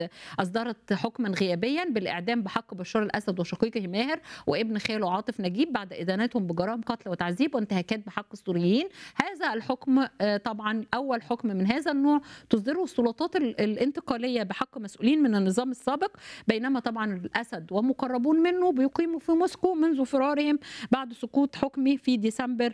أصدرت حكما غيابيا بالإعدام بحق بشار الأسد وشقيقه ماهر وابن خاله عاطف نجيب بعد إدانتهم بجرائم قتل وتعذيب وانتهاكات بحق السوريين هذا الحكم طبعا أول حكم من هذا النوع تصدره السلطات الانتقالية بحق مسؤولين من النظام السابق بينما طبعا الأسد ومقربون منه بيقيموا في موسكو منذ فرارهم بعد سقوط حكمه في ديسمبر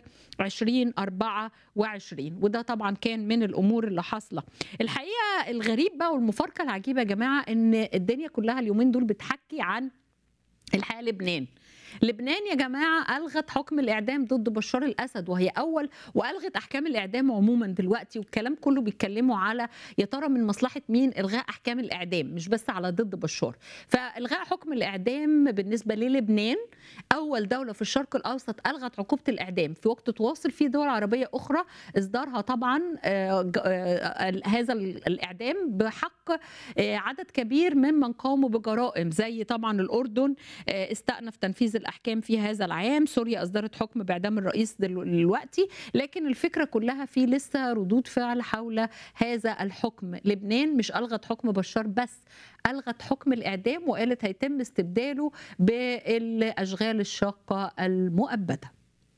2024 وده طبعا كان من الأمور اللي حاصلة الحقيقة الغريب بقى والمفارقة العجيبة يا جماعة إن الدنيا كلها اليومين دول بتحكي عن الحقيقة لبنان لبنان يا جماعة ألغت حكم الإعدام ضد بشار الأسد وهي أول وألغت أحكام الإعدام عموما دلوقتي والكلام كله بيتكلموا على يا ترى من مصلحة مين إلغاء أحكام الإعدام مش بس على ضد بشار فإلغاء حكم الإعدام بالنسبة للبنان أول دولة في الشرق الأوسط ألغت عقوبة الإعدام في وقت تواصل في دول عربية أخرى إصدارها طبعا هذا الإعدام بحق عدد كبير ممن قاموا بجرائم زي طبعا الأردن استأنف تنفيذ الاحكام في هذا العام سوريا اصدرت حكم باعدام الرئيس دلوقتي لكن الفكره كلها في لسه ردود فعل حول هذا الحكم لبنان مش الغت حكم بشار بس الغت حكم الاعدام وقالت هيتم استبداله بالاشغال الشاقه المؤبده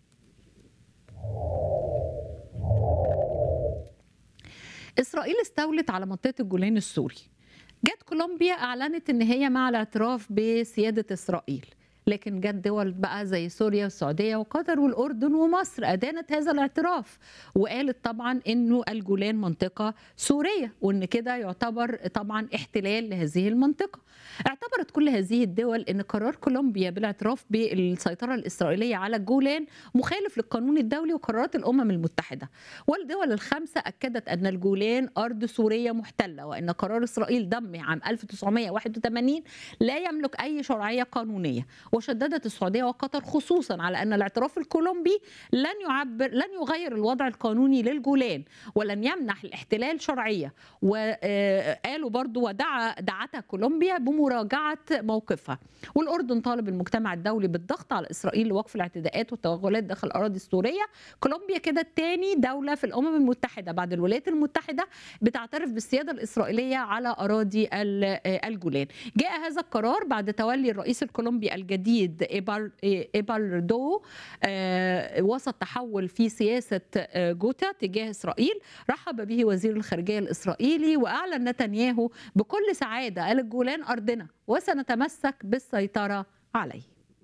اسرائيل استولت على منطقه الجولان السوري جت كولومبيا اعلنت ان هي مع الاعتراف بسياده اسرائيل لكن جت دول بقى زي سوريا والسعوديه وقطر والاردن ومصر ادانت هذا الاعتراف وقالت طبعا انه الجولان منطقه سوريه وان كده يعتبر طبعا احتلال لهذه المنطقه. اعتبرت كل هذه الدول ان قرار كولومبيا بالاعتراف بالسيطره الاسرائيليه على الجولان مخالف للقانون الدولي وقرارات الامم المتحده. والدول الخمسه اكدت ان الجولان ارض سوريه محتله وان قرار اسرائيل ضمه عام 1981 لا يملك اي شرعيه قانونيه. وشددت السعوديه وقطر خصوصا على ان الاعتراف الكولومبي لن يعبر لن يغير الوضع القانوني للجولان ولن يمنح الاحتلال شرعيه وقالوا برضو ودعا دعتها كولومبيا بمراجعه موقفها والاردن طالب المجتمع الدولي بالضغط على اسرائيل لوقف الاعتداءات والتوغلات داخل الاراضي السوريه كولومبيا كده تاني دوله في الامم المتحده بعد الولايات المتحده بتعترف بالسياده الاسرائيليه على اراضي الجولان جاء هذا القرار بعد تولي الرئيس الكولومبي الجديد الجديد إيباردو وسط تحول في سياسة جوتا تجاه إسرائيل رحب به وزير الخارجية الإسرائيلي وأعلن نتنياهو بكل سعادة قال الجولان أرضنا وسنتمسك بالسيطرة عليه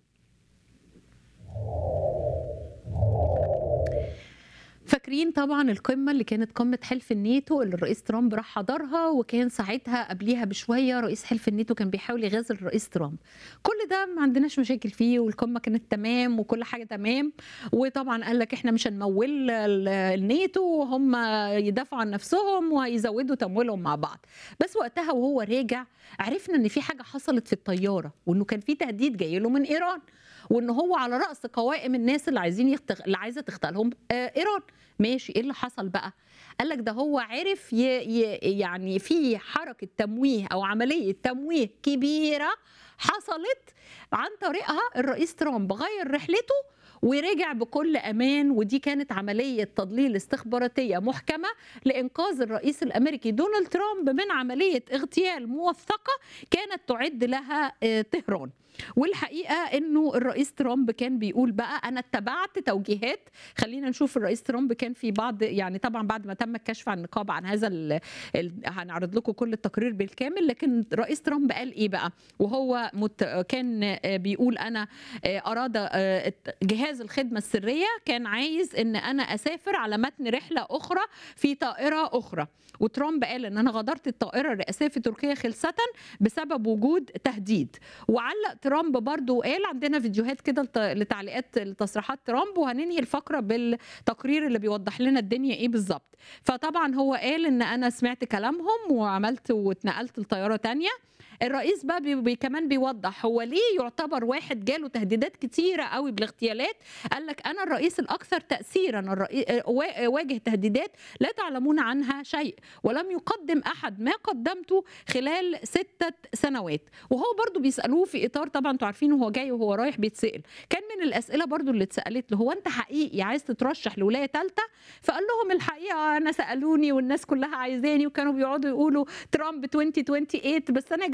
فاكرين طبعا القمه اللي كانت قمه حلف الناتو اللي الرئيس ترامب راح حضرها وكان ساعتها قبليها بشويه رئيس حلف الناتو كان بيحاول يغازل الرئيس ترامب كل ده ما عندناش مشاكل فيه والقمه كانت تمام وكل حاجه تمام وطبعا قال لك احنا مش هنمول الناتو وهم يدافعوا عن نفسهم وهيزودوا تمويلهم مع بعض بس وقتها وهو راجع عرفنا ان في حاجه حصلت في الطياره وانه كان في تهديد جاي له من ايران وان هو على راس قوائم الناس اللي عايزين يختغ... اللي عايزه تختلهم آه ايران ماشي ايه اللي حصل بقى قال لك ده هو عرف ي... ي... يعني في حركه تمويه او عمليه تمويه كبيره حصلت عن طريقها الرئيس ترامب غير رحلته ورجع بكل امان ودي كانت عمليه تضليل استخباراتيه محكمه لانقاذ الرئيس الامريكي دونالد ترامب من عمليه اغتيال موثقه كانت تعد لها طهران والحقيقه انه الرئيس ترامب كان بيقول بقى انا اتبعت توجيهات خلينا نشوف الرئيس ترامب كان في بعض يعني طبعا بعد ما تم الكشف عن النقاب عن هذا ال ال هنعرض لكم كل التقرير بالكامل لكن رئيس ترامب قال ايه بقى وهو مت كان بيقول انا اراد جهاز الخدمه السريه كان عايز ان انا اسافر على متن رحله اخرى في طائره اخرى وترامب قال ان انا غادرت الطائره الرئاسيه في تركيا خلسه بسبب وجود تهديد وعلق ترامب برضو قال عندنا فيديوهات كده لتعليقات لتصريحات ترامب وهننهي الفقره بالتقرير اللي بيوضح لنا الدنيا ايه بالظبط فطبعا هو قال ان انا سمعت كلامهم وعملت واتنقلت لطياره تانية الرئيس بقى بي بي كمان بيوضح هو ليه يعتبر واحد جاله تهديدات كتيرة قوي بالاغتيالات قال لك أنا الرئيس الأكثر تأثيرا الرئي... وا- واجه تهديدات لا تعلمون عنها شيء ولم يقدم أحد ما قدمته خلال ستة سنوات وهو برضو بيسألوه في إطار طبعا انتوا عارفين وهو جاي وهو رايح بيتسأل كان من الأسئلة برضو اللي اتسألت له هو أنت حقيقي عايز تترشح لولاية ثالثة فقال لهم الحقيقة أنا سألوني والناس كلها عايزاني وكانوا بيقعدوا يقولوا ترامب 2028 بس أنا